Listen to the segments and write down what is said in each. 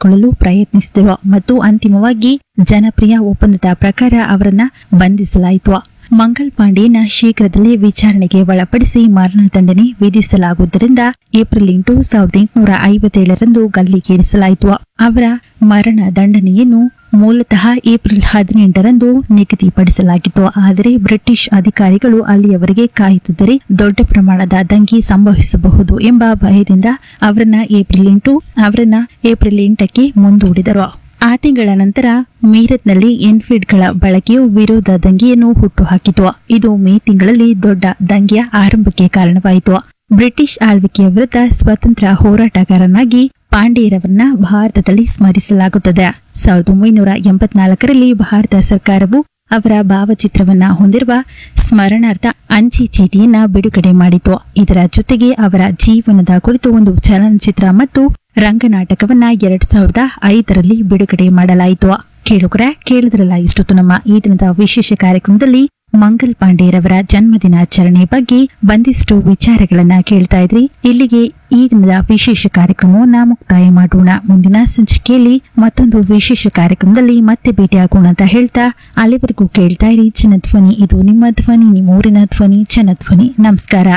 ತಪ್ಪಿಸಿಕೊಳ್ಳಲು ಪ್ರಯತ್ನಿಸಿದವು ಮತ್ತು ಅಂತಿಮವಾಗಿ ಜನಪ್ರಿಯ ಒಪ್ಪಂದದ ಪ್ರಕಾರ ಅವರನ್ನ ಬಂಧಿಸಲಾಯಿತು ಮಂಗಲ್ ಪಾಂಡೆಯನ್ನ ಶೀಘ್ರದಲ್ಲೇ ವಿಚಾರಣೆಗೆ ಒಳಪಡಿಸಿ ಮರಣದಂಡನೆ ವಿಧಿಸಲಾಗುವುದರಿಂದ ಏಪ್ರಿಲ್ ಎಂಟು ಸಾವಿರದ ಎಂಟುನೂರ ಐವತ್ತೇಳರಂದು ಗಲ್ಲಿಗೇರಿಸಲಾಯಿತು ಅವರ ಮರಣ ದಂಡನೆಯನ್ನು ಮೂಲತಃ ಏಪ್ರಿಲ್ ಹದಿನೆಂಟರಂದು ನಿಗದಿಪಡಿಸಲಾಗಿತ್ತು ಆದರೆ ಬ್ರಿಟಿಷ್ ಅಧಿಕಾರಿಗಳು ಅಲ್ಲಿಯವರೆಗೆ ಕಾಯುತ್ತಿದ್ದರೆ ದೊಡ್ಡ ಪ್ರಮಾಣದ ದಂಗೆ ಸಂಭವಿಸಬಹುದು ಎಂಬ ಭಯದಿಂದ ಅವರನ್ನ ಏಪ್ರಿಲ್ ಎಂಟು ಅವರನ್ನ ಏಪ್ರಿಲ್ ಎಂಟಕ್ಕೆ ಮುಂದೂಡಿದರು ಆ ತಿಂಗಳ ನಂತರ ಮೀರತ್ನಲ್ಲಿ ಎನ್ಫೀಲ್ಡ್ಗಳ ಬಳಕೆಯು ವಿರೋಧ ದಂಗೆಯನ್ನು ಹುಟ್ಟುಹಾಕಿತು ಇದು ಮೇ ತಿಂಗಳಲ್ಲಿ ದೊಡ್ಡ ದಂಗೆಯ ಆರಂಭಕ್ಕೆ ಕಾರಣವಾಯಿತು ಬ್ರಿಟಿಷ್ ಆಳ್ವಿಕೆಯ ವಿರುದ್ಧ ಸ್ವತಂತ್ರ ಹೋರಾಟಗಾರನಾಗಿ ಪಾಂಡೆಯರವನ್ನ ಭಾರತದಲ್ಲಿ ಸ್ಮರಿಸಲಾಗುತ್ತದೆ ಸಾವಿರದ ಒಂಬೈನೂರ ಎಂಬತ್ನಾಲ್ಕರಲ್ಲಿ ಭಾರತ ಸರ್ಕಾರವು ಅವರ ಭಾವಚಿತ್ರವನ್ನ ಹೊಂದಿರುವ ಸ್ಮರಣಾರ್ಥ ಅಂಚೆ ಚೀಟಿಯನ್ನ ಬಿಡುಗಡೆ ಮಾಡಿತು ಇದರ ಜೊತೆಗೆ ಅವರ ಜೀವನದ ಕುರಿತು ಒಂದು ಚಲನಚಿತ್ರ ಮತ್ತು ರಂಗನಾಟಕವನ್ನ ಎರಡ್ ಸಾವಿರದ ಐದರಲ್ಲಿ ಬಿಡುಗಡೆ ಮಾಡಲಾಯಿತು ಕೇಳುಗರ ಕೇಳಿದ್ರಲ್ಲ ಇಷ್ಟೊತ್ತು ನಮ್ಮ ಈ ದಿನದ ವಿಶೇಷ ಕಾರ್ಯಕ್ರಮದಲ್ಲಿ ಮಂಗಲ್ ಪಾಂಡೆಯರವರ ಜನ್ಮದಿನಾಚರಣೆ ಬಗ್ಗೆ ಒಂದಿಷ್ಟು ವಿಚಾರಗಳನ್ನ ಕೇಳ್ತಾ ಇದ್ರಿ ಇಲ್ಲಿಗೆ ಈ ದಿನದ ವಿಶೇಷ ಕಾರ್ಯಕ್ರಮವನ್ನ ಮುಕ್ತಾಯ ಮಾಡೋಣ ಮುಂದಿನ ಸಂಚಿಕೆಯಲ್ಲಿ ಮತ್ತೊಂದು ವಿಶೇಷ ಕಾರ್ಯಕ್ರಮದಲ್ಲಿ ಮತ್ತೆ ಭೇಟಿಯಾಗೋಣ ಅಂತ ಹೇಳ್ತಾ ಅಲ್ಲಿವರೆಗೂ ಕೇಳ್ತಾ ಇರಿ ಜನಧ್ವನಿ ಇದು ನಿಮ್ಮ ಧ್ವನಿ ನಿಮ್ಮ ಊರಿನ ಧ್ವನಿ ಜನಧ್ವನಿ ನಮಸ್ಕಾರ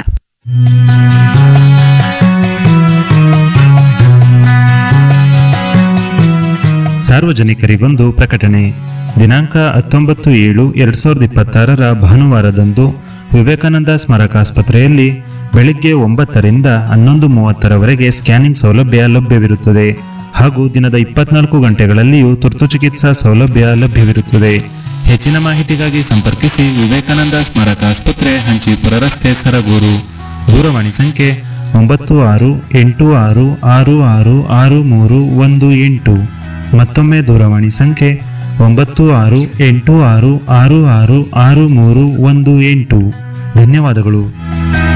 ಸಾರ್ವಜನಿಕರಿಗೊಂದು ಪ್ರಕಟಣೆ ದಿನಾಂಕ ಹತ್ತೊಂಬತ್ತು ಏಳು ಎರಡ್ ಸಾವಿರದ ಇಪ್ಪತ್ತಾರರ ಭಾನುವಾರದಂದು ವಿವೇಕಾನಂದ ಸ್ಮಾರಕಾಸ್ಪತ್ರೆಯಲ್ಲಿ ಬೆಳಿಗ್ಗೆ ಒಂಬತ್ತರಿಂದ ಹನ್ನೊಂದು ಮೂವತ್ತರವರೆಗೆ ಸ್ಕ್ಯಾನಿಂಗ್ ಸೌಲಭ್ಯ ಲಭ್ಯವಿರುತ್ತದೆ ಹಾಗೂ ದಿನದ ಇಪ್ಪತ್ನಾಲ್ಕು ಗಂಟೆಗಳಲ್ಲಿಯೂ ತುರ್ತು ಚಿಕಿತ್ಸಾ ಸೌಲಭ್ಯ ಲಭ್ಯವಿರುತ್ತದೆ ಹೆಚ್ಚಿನ ಮಾಹಿತಿಗಾಗಿ ಸಂಪರ್ಕಿಸಿ ವಿವೇಕಾನಂದ ಸ್ಮಾರಕ ಆಸ್ಪತ್ರೆ ಹಂಚಿಪುರ ರಸ್ತೆ ಸರಗೂರು ದೂರವಾಣಿ ಸಂಖ್ಯೆ ಒಂಬತ್ತು ಆರು ಎಂಟು ಆರು ಆರು ಆರು ಆರು ಮೂರು ಒಂದು ಎಂಟು ಮತ್ತೊಮ್ಮೆ ದೂರವಾಣಿ ಸಂಖ್ಯೆ ಒಂಬತ್ತು ಆರು ಎಂಟು ಆರು ಆರು ಆರು ಆರು ಮೂರು ಒಂದು ಎಂಟು ಧನ್ಯವಾದಗಳು